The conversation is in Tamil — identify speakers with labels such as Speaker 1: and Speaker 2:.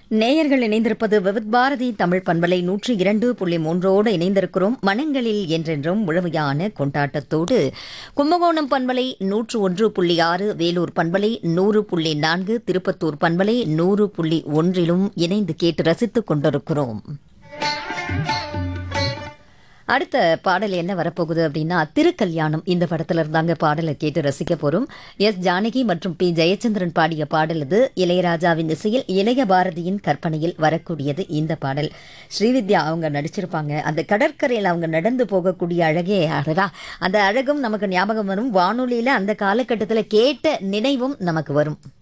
Speaker 1: நேயர்கள் இணைந்திருப்பது விவித் பாரதி தமிழ் பண்பலை நூற்றி இரண்டு புள்ளி மூன்றோடு இணைந்திருக்கிறோம் மனங்களில் என்றென்றும் முழுமையான கொண்டாட்டத்தோடு கும்பகோணம் பண்பலை நூற்று ஒன்று புள்ளி ஆறு வேலூர் பண்பலை நூறு புள்ளி நான்கு திருப்பத்தூர் பண்பலை நூறு புள்ளி ஒன்றிலும் இணைந்து கேட்டு ரசித்துக் கொண்டிருக்கிறோம் அடுத்த பாடல் என்ன வரப்போகுது அப்படின்னா திருக்கல்யாணம் இந்த படத்துல இருந்தாங்க பாடலை கேட்டு ரசிக்க போறோம் எஸ் ஜானகி மற்றும் பி ஜெயச்சந்திரன் பாடிய பாடல் இது இளையராஜாவின் இசையில் இளைய பாரதியின் கற்பனையில் வரக்கூடியது இந்த பாடல் ஸ்ரீவித்யா அவங்க நடிச்சிருப்பாங்க அந்த கடற்கரையில் அவங்க நடந்து போகக்கூடிய அழகே அழகா அந்த அழகும் நமக்கு ஞாபகம் வரும் வானொலியில அந்த காலகட்டத்தில் கேட்ட நினைவும் நமக்கு வரும்